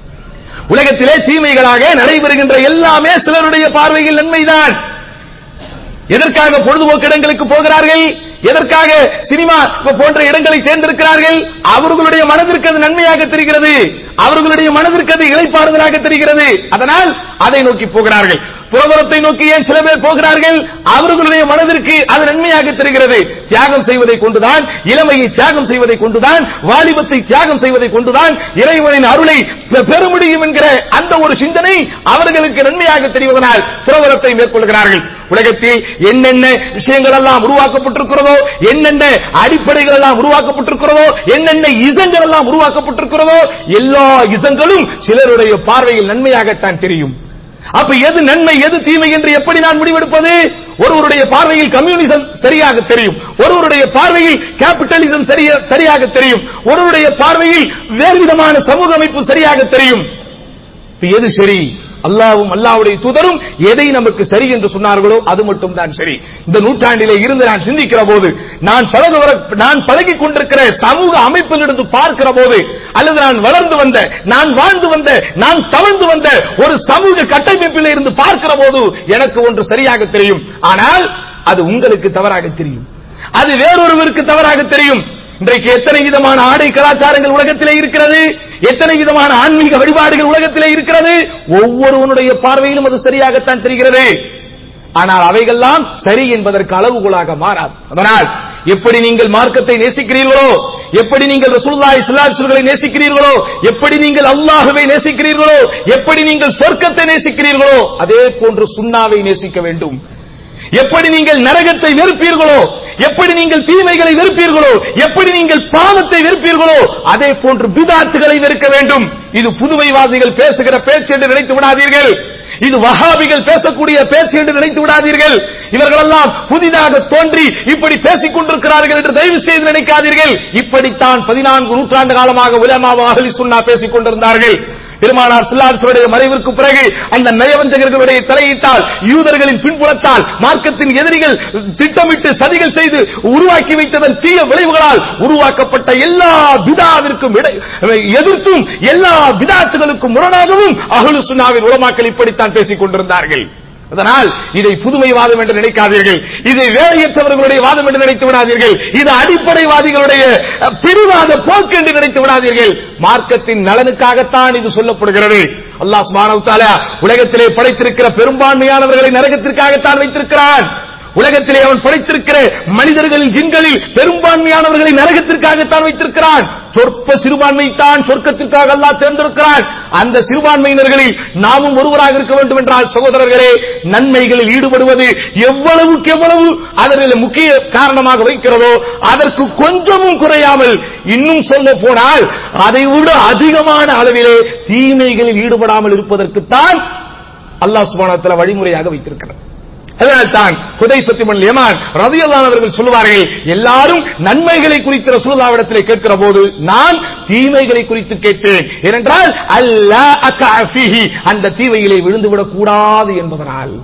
உலகத்திலே தீமைகளாக நடைபெறுகின்ற எல்லாமே சிலருடைய பார்வையில் நன்மைதான் எதற்காக பொழுதுபோக்கு இடங்களுக்கு போகிறார்கள் எதற்காக சினிமா போன்ற இடங்களை தேர்ந்தெடுக்கிறார்கள் அவர்களுடைய மனதிற்கு அது நன்மையாக தெரிகிறது அவர்களுடைய மனதிற்கு அது இழைப்பாறுதலாக தெரிகிறது அதனால் அதை நோக்கி போகிறார்கள் துறவரத்தை நோக்கி ஏன் சில பேர் போகிறார்கள் அவர்களுடைய மனதிற்கு அது நன்மையாக தெரிகிறது தியாகம் செய்வதை கொண்டுதான் இளமையை தியாகம் செய்வதை கொண்டுதான் வாலிபத்தை தியாகம் செய்வதை கொண்டுதான் இறைவனின் அருளை பெ- பெற முடியும் என்கிற அந்த ஒரு சிந்தனை அவர்களுக்கு நன்மையாக தெரிவதனால் துறவரத்தை மேற்கொள்கிறார்கள் உலகத்தில் என்னென்ன விஷயங்கள் எல்லாம் உருவாக்கப்பட்டிருக்கிறதோ என்னென்ன அடிப்படைகள் எல்லாம் உருவாக்கப்பட்டிருக்கிறதோ என்னென்ன இசங்கள் எல்லாம் உருவாக்கப்பட்டிருக்கிறதோ எல்லா இசங்களும் சிலருடைய பார்வையில் நன்மையாகத்தான் தெரியும் அப்ப எது நன்மை எது தீமை என்று எப்படி நான் முடிவெடுப்பது ஒருவருடைய பார்வையில் கம்யூனிசம் சரியாக தெரியும் ஒருவருடைய பார்வையில் கேபிட்டலிசம் சரியா- சரியாக தெரியும் ஒருவருடைய பார்வையில் வேறு விதமான சமூக அமைப்பு சரியாக தெரியும் இப்ப எது சரி அல்லாவும் அல்லாவுடைய தூதரும் எதை நமக்கு சரி என்று சொன்னார்களோ அது மட்டும் தான் சரி இந்த நூற்றாண்டிலே இருந்து நான் சிந்திக்கிற போது நான் பழக நான் பழகிக் கொண்டிருக்கிற சமூக அமைப்பிலிருந்து பார்க்கிற போது அல்லது நான் வளர்ந்து வந்த நான் வாழ்ந்து வந்த நான் தவழ்ந்து வந்த ஒரு சமூக கட்டமைப்பில் இருந்து பார்க்கிற போது எனக்கு ஒன்று சரியாக தெரியும் ஆனால் அது உங்களுக்கு தவறாக தெரியும் அது வேறொருவருக்கு தவறாக தெரியும் இன்றைக்கு எத்தனை விதமான ஆடை கலாச்சாரங்கள் உலகத்திலே இருக்கிறது எத்தனை விதமான ஆன்மீக வழிபாடுகள் உலகத்திலே இருக்கிறது ஒவ்வொருவனுடைய பார்வையிலும் அது சரியாகத்தான் தெரிகிறது ஆனால் அவைகள்லாம் சரி என்பதற்கு அளவுகோலாக மாறாது அதனால் எப்படி நீங்கள் மார்க்கத்தை நேசிக்கிறீர்களோ எப்படி நீங்கள் ரசூலுல்லாஹி ஸல்லல்லாஹு அலைஹி வஸல்லம் நேசிக்கிறீர்களோ எப்படி நீங்கள் அல்லாஹ்வை நேசிக்கிறீர்களோ எப்படி நீங்கள் சொர்க்கத்தை நேசிக்கிறீர்களோ அதே போன்று சுன்னாவை நேசிக்க வேண்டும் எப்படி நீங்கள் நரகத்தை வெறுப்பீர்களோ எப்படி நீங்கள் தீமைகளை வெறுப்பீர்களோ எப்படி நீங்கள் பாவத்தை வெறுப்பீர்களோ அதே போன்று பிதாத்துகளை வெறுக்க வேண்டும் இது புதுமைவாதிகள் பேசுகிற பேச்சு என்று நினைத்து விடாதீர்கள் இது வஹாபிகள் பேசக்கூடிய பேச்சு என்று நினைத்து விடாதீர்கள் இவர்களெல்லாம் புதிதாக தோன்றி இப்படி பேசிக் கொண்டிருக்கிறார்கள் என்று தயவு செய்து நினைக்காதீர்கள் இப்படித்தான் பதினான்கு நூற்றாண்டு காலமாக உலமாவ அகலி சுன்னா பேசிக் கொண்டிருந்தார்கள் பெருமானார் சில்லாசுடைய மறைவிற்கு பிறகு அந்த நயவஞ்சகர்களுடைய தலையிட்டால் யூதர்களின் பின்புலத்தால் மார்க்கத்தின் எதிரிகள் திட்டமிட்டு சதிகள் செய்து உருவாக்கி வைத்ததன் தீய விளைவுகளால் உருவாக்கப்பட்ட எல்லா பிதாவிற்கும் இடை- எதிர்த்தும் எல்லா பிதாத்துகளுக்கும் முரணாகவும் அகலு சுன்னாவின் உலமாக்கள் இப்படித்தான் பேசிக் கொண்டிருந்தார்கள் அதனால் இதை புதுமைவாதம் என்று நினைக்காதீர்கள் இதை வேலையற்றவர்களுடைய வாதம் என்று நினைத்து விடாதீர்கள் இது அடிப்படைவாதிகளுடைய அஹ், பிரிவாத போக்கு என்று நினைத்து விடாதீர்கள் மார்க்கத்தின் நலனுக்காகத்தான் இது சொல்லப்படுகிறது அல்லாஹ் சுப்ஹானஹு வ தஆலா உலகத்திலே படைத்திருக்கிற பெரும்பான்மையானவர்களை நரகத்திற்காகத்தான் வைத்திருக்கிறான் உலகத்திலே அவன் படைத்திருக்கிற மனிதர்களில் ஜின்களில் பெரும்பான்மையானவர்களை நரகத்திற்காகத்தான் வைத்திருக்கிறான் சொற்ப சிறுபான்மை தான் சொர்க்கத்திற்காக அல்லாஹ் தேர்ந்தெடுக்கிறான் அந்த சிறுபான்மையினர்களில் நாமும் ஒருவராக இருக்க வேண்டும் என்றால் சகோதரர்களே நன்மைகளில் ஈடுபடுவது எவ்வளவுக்கு எவ்வளவு அதனில் முக்கிய காரணமாக வைக்கிறதோ அதற்கு கொஞ்சமும் குறையாமல் இன்னும் சொல்ல போனால் அதை விட அதிகமான அளவிலே தீமைகளில் ஈடுபடாமல் இருப்பதற்குத்தான் அல்லாஹ் சுபானத்தில் வழிமுறையாக வைத்திருக்கிறார் அதனால் தான் ஹுதைஃபத் இப்னு யமான் ரலியல்லாஹு அவர்கள் சொல்வார்கள் எல்லாரும் நன்மைகளை குறித்து ரசூலுல்லாஹ்விடத்திலே கேட்கிற போது நான் தீமைகளை குறித்து கேட்பேன் ஏனென்றால் அல்லா அகஃபிஹி அந்த தீமையிலே விழுந்து விடக் கூடாது என்பதனால்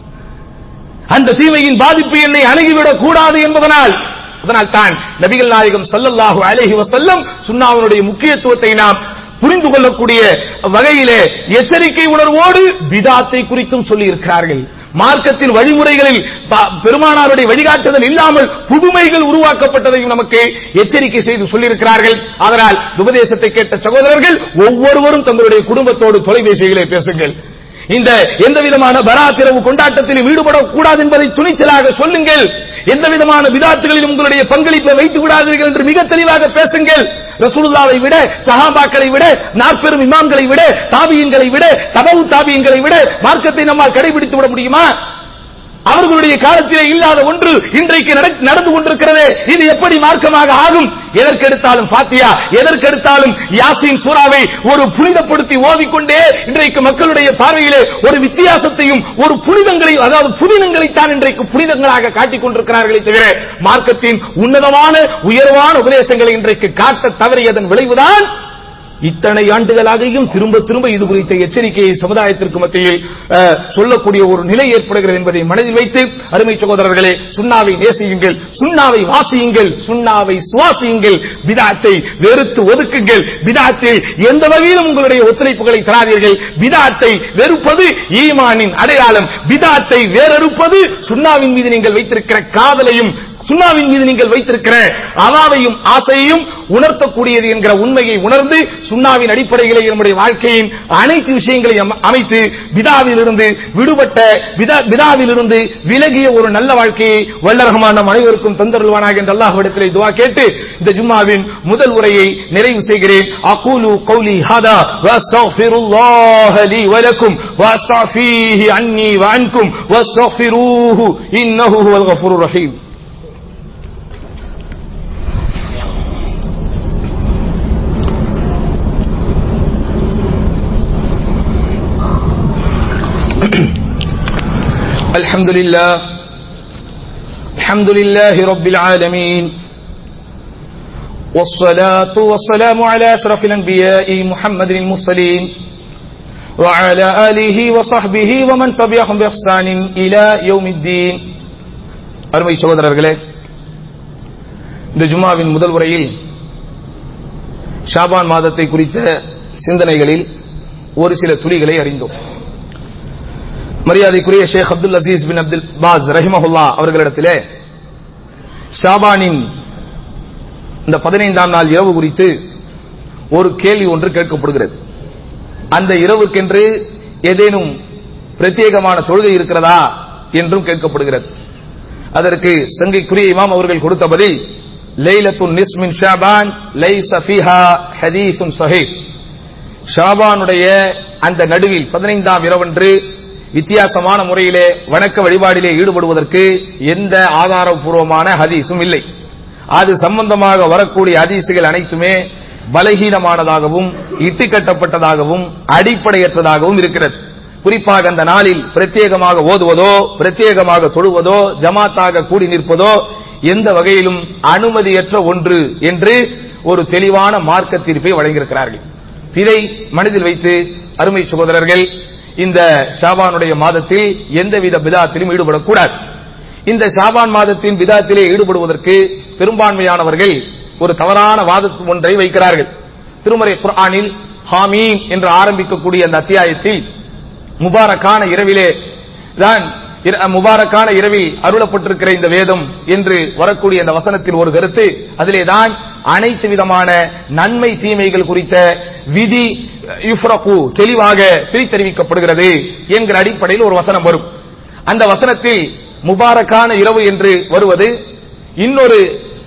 அந்த தீமையின் பாதிப்பு என்னை அணுகிவிடக் கூடாது என்பதனால் அதனால் தான் நபிகள் நாயகம் ஸல்லல்லாஹு அலைஹி வஸல்லம் சுன்னாவினுடைய முக்கியத்துவத்தை நாம் புரிந்து கொள்ளக்கூடிய வகையிலே எச்சரிக்கை உணர்வோடு பிதாத்தை குறித்தும் சொல்லி இருக்கிறார்கள் மார்க்கத்தின் வழிமுறைகளில் ப- பெருமானாருடைய வழிகாட்டுதல் இல்லாமல் புதுமைகள் உருவாக்கப்பட்டதையும் நமக்கு எச்சரிக்கை செய்து சொல்லியிருக்கிறார்கள் அதனால் உபதேசத்தை கேட்ட சகோதரர்கள் ஒவ்வொருவரும் தங்களுடைய குடும்பத்தோடு தொலைபேசிகளை பேசுங்கள் இந்த எந்த விதமான பராத்திரவு கொண்டாட்டத்திலும் ஈடுபடக்கூடாது என்பதை துணிச்சலாக சொல்லுங்கள் எந்த விதமான விதாத்துகளிலும் உங்களுடைய பங்களிப்பை வைத்து விடாதீர்கள் என்று மிக தெளிவாக பேசுங்கள் ரசூலுல்லாவை விட சஹாபாக்களை விட நாற்பெரும் இமாம்களை விட தாபியன்களை விட தபவு தாபியன்களை விட மார்க்கத்தை நம்மால் கடைபிடித்து விட முடியுமா அவர்களுடைய காலத்திலே இல்லாத ஒன்று இன்றைக்கு நடக்- நடந்து கொண்டிருக்கிறது இது எப்படி மார்க்கமாக ஆகும் எதற்கெடுத்தாலும் பாத்தியா எதற்கெடுத்தாலும் யாசின் சூறாவை ஒரு புனிதப்படுத்தி ஓதிக்கொண்டே இன்றைக்கு மக்களுடைய பார்வையிலே ஒரு வித்தியாசத்தையும் ஒரு புனிதங்களையும் அதாவது புனிதங்களைத்தான் இன்றைக்கு புனிதங்களாக காட்டிக் கொண்டிருக்கிறார்களே தவிர மார்க்கத்தின் உன்னதமான உயர்வான உபதேசங்களை இன்றைக்கு காட்ட தவறியதன் விளைவுதான் இத்தனை ஆண்டுகளாகியும் திரும்ப திரும்ப இது குறித்த எச்சரிக்கையை சமுதாயத்திற்கு மத்தியில் அஹ், சொல்லக்கூடிய ஒரு நிலை ஏற்படுகிறது என்பதை மனதில் வைத்து அருமை சகோதரர்களே சுண்ணாவை நேசியுங்கள் சுண்ணாவை வாசியுங்கள் சுண்ணாவை சுவாசியுங்கள் பிதாத்தை வெறுத்து ஒதுக்குங்கள் பிதாத்தில் எந்த வகையிலும் உங்களுடைய ஒத்துழைப்புகளை தராதீர்கள் பிதாத்தை வெறுப்பது ஈமானின் அடையாளம் பிதாத்தை வேறறுப்பது சுண்ணாவின் மீது நீங்கள் வைத்திருக்கிற காதலையும் சுண்ணாவின் மீது நீங்கள் வைத்திருக்கிற அவாவையும் ஆசையையும் உணர்த்தக்கூடியது என்கிற உண்மையை உணர்ந்து சுண்ணாவின் அடிப்படையிலே நம்முடைய வாழ்க்கையின் அனைத்து விஷயங்களையும் அம- அமைத்து விதாவிலிருந்து விடுபட்ட விதா- விதாவிலிருந்து விலகிய ஒரு நல்ல வாழ்க்கையை வல்லரகமான நம் அனைவருக்கும் தந்தருள்வானாக என்று அல்லாஹ்விடத்திலே துவா கேட்டு இந்த ஜும்மாவின் முதல் உரையை நிறைவு செய்கிறேன் அகூலு கௌலி ஹதா வஸ்தக்ஃபிருல்லாஹ லீ வலக்கும் வஸ்தஃபீஹி அன்னி வஅன்கும் வஸ்தக்ஃபிரூஹு இன்னஹு ஹுவல் கஃபூருர் ரஹீம் الحمد لله الحمد لله رب العالمين والصلاة والسلام على أشرف الأنبياء محمد المرسلين وعلى آله وصحبه ومن تبعهم بإحسان إلى يوم الدين அருமை சகோதரர்களே இந்த ஜும்மாவின் முதல் உரையில் ஷாபான் மாதத்தை குறித்த சிந்தனைகளில் ஒரு சில துளிகளை அறிந்தோம் மரியாதைக்குரிய Sheikh Abdul Aziz bin Abdul Baz ரஹிமஹுல்லா அவர்களிடத்திலே ஷாபானின் இந்த பதினைந்தாம் நாள் இரவு குறித்து ஒரு கேள்வி ஒன்று கேட்கப்படுகிறது அந்த இரவுக்கென்று ஏதேனும் பிரத்யேகமான தொழுகை இருக்கிறதா என்றும் கேட்கப்படுகிறது அதற்கு சங்கைக்குரிய இமாம் அவர்கள் கொடுத்த பதில் லைலத்துன் நிஸ்மின் ஷாபான் லைஸ ஃபீஹா ஹதீஸுன் ஸஹீஹ் ஷாபானுடைய அந்த நடுவில் பதினைந்தாம் இரவன்று வித்தியாசமான முறையிலே வணக்க வழிபாடிலே ஈடுபடுவதற்கு எந்த ஆதாரபூர்வமான ஹதீஸும் இல்லை அது சம்பந்தமாக வரக்கூடிய ஹதீசுகள் அனைத்துமே பலகீனமானதாகவும் இட்டுக்கட்டப்பட்டதாகவும் அடிப்படையற்றதாகவும் இருக்கிறது குறிப்பாக அந்த நாளில் பிரத்யேகமாக ஓதுவதோ பிரத்யேகமாக தொழுவதோ ஜமாத்தாக கூடி நிற்பதோ எந்த வகையிலும் அனுமதியற்ற ஒன்று என்று ஒரு தெளிவான மார்க்க தீர்ப்பை வழங்கியிருக்கிறார்கள் இதை மனதில் வைத்து அருமை சகோதரர்கள் இந்த ஷாபானுடைய மாதத்தில் எந்தவித பிதாத்திலும் ஈடுபடக்கூடாது இந்த ஷாபான் மாதத்தின் பிதாத்திலே ஈடுபடுவதற்கு பெரும்பான்மையானவர்கள் ஒரு தவறான வாதம் ஒன்றை வைக்கிறார்கள் திருமறை குர்ஆனில் ஹாமீம் என்று ஆரம்பிக்கக்கூடிய அந்த அத்தியாயத்தில் முபாரக்கான இரவிலே தான் இர- முபாரக்கான இரவில் அருளப்பட்டிருக்கிற இந்த வேதம் என்று வரக்கூடிய அந்த வசனத்தில் ஒரு கருத்து அதிலே தான் அனைத்து விதமான நன்மை தீமைகள் குறித்த விதி யுஃப்ரகு தெளிவாக பிரித்தறிவிக்கப்படுகிறது என்கிற அடிப்படையில் ஒரு வசனம் வரும் அந்த வசனத்தில் முபாரக்கான இரவு என்று வருவது இன்னொரு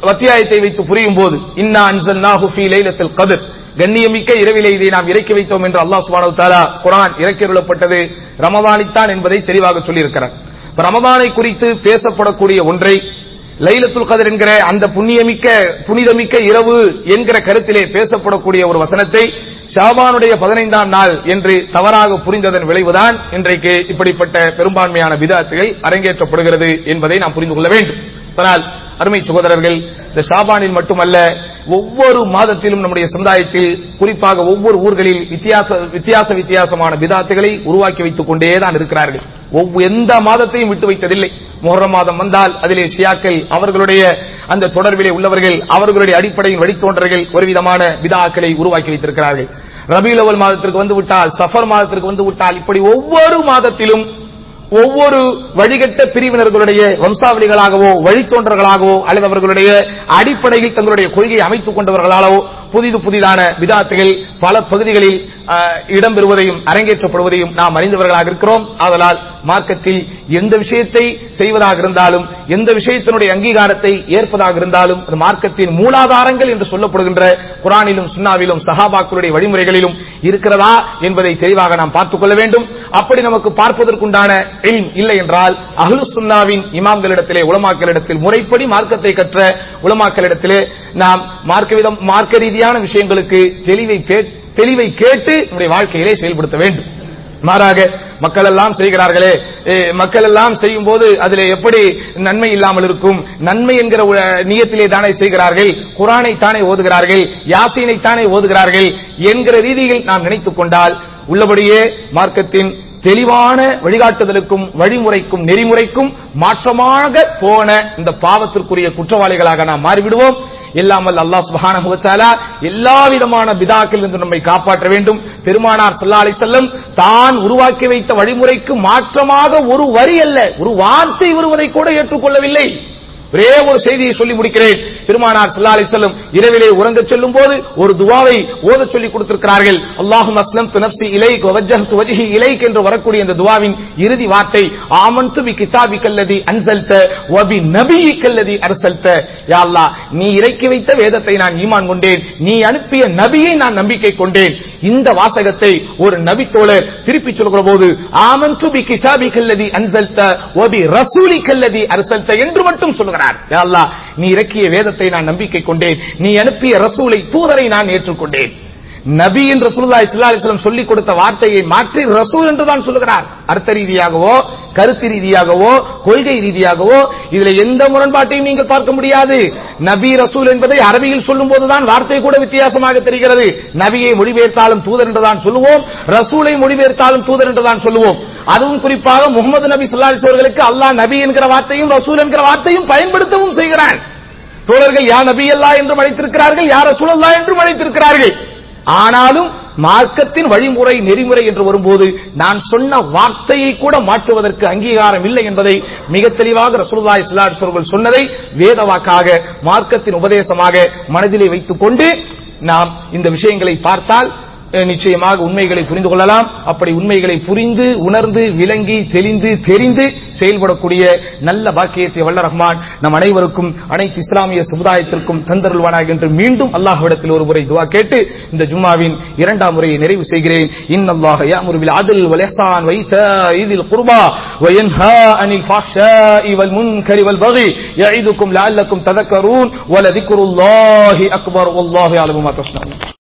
அத்தியாயத்தை வைத்து புரியும் போது இன்னா அன்சல்நாஹு ஃபீ லைலத்தில் கத்ர் கண்ணியமிக்க இரவிலே இதை நாம் இறக்கி வைத்தோம் என்று அல்லாஹ் சுப்ஹானஹு வ தஆலா குர்ஆன் இறக்கி அருளப்பட்டது ரமதானித்தான் என்பதை தெளிவாக சொல்லியிருக்கிறார் இப்ப ரமதானை குறித்து பேசப்படக்கூடிய ஒன்றை லைலத்துல் கதர் என்கிற அந்த புண்ணியமிக்க புனிதமிக்க இரவு என்கிற கருத்திலே பேசப்படக்கூடிய ஒரு வசனத்தை ஷாபானுடைய பதினைந்தாம் நாள் என்று தவறாக புரிந்ததன் விளைவுதான் இன்றைக்கு இப்படிப்பட்ட பெரும்பான்மையான விதாத்துகள் அரங்கேற்றப்படுகிறது என்பதை நாம் புரிந்து கொள்ள வேண்டும் அதனால் அருமை சகோதரர்கள் இந்த ஷாபானில் மட்டுமல்ல ஒவ்வொரு மாதத்திலும் நம்முடைய சமுதாயத்தில் குறிப்பாக ஒவ்வொரு ஊர்களில் வித்தியாச வித்தியாச வித்தியாசமான விதாத்துகளை உருவாக்கி வைத்துக் கொண்டே தான் இருக்கிறார்கள் ஒவ்வொரு எந்த மாதத்தையும் விட்டு வைத்ததில்லை முஹர்ரம் மாதம் வந்தால் அதிலே ஷியாக்கள் அவர்களுடைய அந்த தொடர்பிலே உள்ளவர்கள் அவர்களுடைய அடிப்படையில் வழித்தோன்றர்கள் ஒரு விதமான விதாக்களை உருவாக்கி வைத்திருக்கிறார்கள் ரபியுல் அவல் மாதத்திற்கு வந்து விட்டால் சஃபர் மாதத்திற்கு வந்து விட்டால் இப்படி ஒவ்வொரு மாதத்திலும் ஒவ்வொரு வழிகட்ட பிரிவினர்களுடைய வம்சாவளிகளாகவோ வழித்தோன்றர்களாகவோ அல்லது அவர்களுடைய அடிப்படையில் தங்களுடைய கொள்கையை அமைத்துக் கொண்டவர்களாகவோ புதிது புதிதான விதாத்துகள் பல பகுதிகளில் அஹ், இடம்பெறுவதையும் அரங்கேற்றப்படுவதையும் நாம் அறிந்தவர்களாக இருக்கிறோம் ஆதலால் மார்க்கத்தில் எந்த விஷயத்தை செய்வதாக இருந்தாலும் எந்த விஷயத்தினுடைய அங்கீகாரத்தை ஏற்பதாக இருந்தாலும் அது மார்க்கத்தின் மூலாதாரங்கள் என்று சொல்லப்படுகின்ற குரானிலும் சுன்னாவிலும் சஹாபாக்களுடைய வழிமுறைகளிலும் இருக்கிறதா என்பதை தெளிவாக நாம் பார்த்துக் கொள்ள வேண்டும் அப்படி நமக்கு பார்ப்பதற்குண்டான இல்ம் இல்லை என்றால் அஹ்லு சுன்னாவின் இமாம்களிடத்திலே உலமாக்களிடத்தில் முறைப்படி மார்க்கத்தை கற்ற உலமாக்களிடத்திலே நாம் மார்க்க விதம் மார்க்க ரீதியான விஷயங்களுக்கு தெளிவை பே- தெளிவை கேட்டு நம்முடைய வாழ்க்கையிலே செயல்படுத்த வேண்டும் மாறாக மக்கள் எல்லாம் செய்கிறார்களே ஏ, மக்கள் எல்லாம் செய்யும் போது அதிலே எப்படி நன்மை இல்லாமல் இருக்கும் நன்மை என்கிற உ- நியத்திலே தானே செய்கிறார்கள் குரானை தானே ஓதுகிறார்கள் யாசீனை தானே ஓதுகிறார்கள் என்கிற ரீதியில் நாம் நினைத்துக் கொண்டால் உள்ளபடியே மார்க்கத்தின் தெளிவான வழிகாட்டுதலுக்கும் வழிமுறைக்கும் நெறிமுறைக்கும் மாற்றமாக போன இந்த பாவத்திற்குரிய குற்றவாளிகளாக நாம் மாறிவிடுவோம் இல்லாமல் அல்லாஹ் சுப்ஹானஹு வ தஆலா எல்லா விதமான பிதாக்கள் இருந்து நம்மை காப்பாற்ற வேண்டும் பெருமானார் ஸல்லல்லாஹு அலைஹி வஸல்லம் தான் உருவாக்கி வைத்த வழிமுறைக்கு மாற்றமாக ஒரு வரி அல்ல ஒரு வார்த்தை வருவதை கூட ஏற்றுக்கொள்ளவில்லை ஒரே ஒரு செய்தியை சொல்லி முடிக்கிறேன் பெருமானார் ஸல்லல்லாஹு அலைஹி வஸல்லம் இரவிலே உறங்கச் செல்லும் போது ஒரு துவாவை ஓதச் சொல்லி கொடுத்திருக்கிறார்கள் அல்லாஹும் அஸ்லம்து நஃப்ஸி இலைக் வவஜ்ஜஹ்து வஜ்ஹி இலைக் என்று வரக்கூடிய இந்த துவாவின் இறுதி வார்த்தை ஆமன்து பி கிதாபிக்கல்லதி அன்சல்த வ பி நபியிக்கல்லதி அர்சல்த யா அல்லாஹ் நீ இறக்கி வைத்த வேதத்தை நான் ஈமான் கொண்டேன் நீ அனுப்பிய நபியை நான் நம்பிக்கை கொண்டேன் இந்த வாசகத்தை ஒரு நபி தோழர் திருப்பி சொல்கிற போது ஆமன்து பி கிதாபிக்கல்லதி அன்சல்த வ பி ரசூலிக்கல்லதி அர்சல்த என்று மட்டும் சொல்கிறார் யா அல்லாஹ் நீ இறக்கிய வேதத்தை நான் நம்பிக்கை கொண்டேன் நீ அனுப்பிய ரசூலை தூதரை நான் ஏற்றுக்கொண்டேன் நபி என்று ரசூலுல்லாஹி ஸல்லல்லாஹு அலைஹி வஸல்லம் சொல்லிக் கொடுத்த வார்த்தையை மாற்றி ரசூல் என்று தான் சொல்லுகிறார் அர்த்த ரீதியாகவோ கருத்து ரீதியாகவோ கொள்கை ரீதியாகவோ இதுல எந்த முரண்பாட்டையும் நீங்கள் பார்க்க முடியாது நபி ரசூல் என்பதை அரபியில் சொல்லும் போதுதான் வார்த்தை கூட வித்தியாசமாக தெரிகிறது நபியை மொழிபெயர்த்தாலும் தூதர் என்று தான் சொல்லுவோம் ரசூலை மொழிபெயர்த்தாலும் தூதர் என்று தான் சொல்லுவோம் அதுவும் குறிப்பாக முகமது நபி ஸல்லல்லாஹு அலைஹி அவர்களுக்கு அல்லாஹ் நபி என்கிற வார்த்தையும் ரசூல் என்கிற வார்த்தையும் பயன்படுத்தவும் செய்கிறான் தோழர்கள் யா நபி அல்லா என்றும் அழைத்திருக்கிறார்கள் யா ரசூல் அல்லா என்றும் அழைத்திருக்கிறார்கள் ஆனாலும் மார்க்கத்தின் வழிமுறை நெறிமுறை என்று வரும்போது நான் சொன்ன வார்த்தையை கூட மாற்றுவதற்கு அங்கீகாரம் இல்லை என்பதை மிக தெளிவாக ரசூலுல்லாஹி ஸல்லல்லாஹு அலைஹி வஸல்லம் சொன்னதை வேத வாக்காக மார்க்கத்தின் உபதேசமாக மனதிலே வைத்துக் கொண்டு நாம் இந்த விஷயங்களை பார்த்தால் அஹ், நிச்சயமாக உண்மைகளை புரிந்து கொள்ளலாம் அப்படி உண்மைகளை புரிந்து உணர்ந்து விளங்கி தெளிந்து தெரிந்து செயல்படக்கூடிய நல்ல பாக்கியத்தை வல்ல ரஹ்மான் நம் அனைவருக்கும் அனைத்து இஸ்லாமிய சமுதாயத்திற்கும் தந்தருள்வானாக என்று மீண்டும் அல்லாஹ்விடத்தில் ஒரு முறை துவா கேட்டு இந்த ஜும்மாவின் இரண்டாம் முறையை நிறைவு செய்கிறேன் இன்னல்லாஹ يأمر بالعدل والإحسان وإيتاء ذي القربى وينهى عن الفحشاء والمنكر والبغي يعظكم لعلكم تذكرون ولذكر الله أكبر والله يعلم ما تصنعون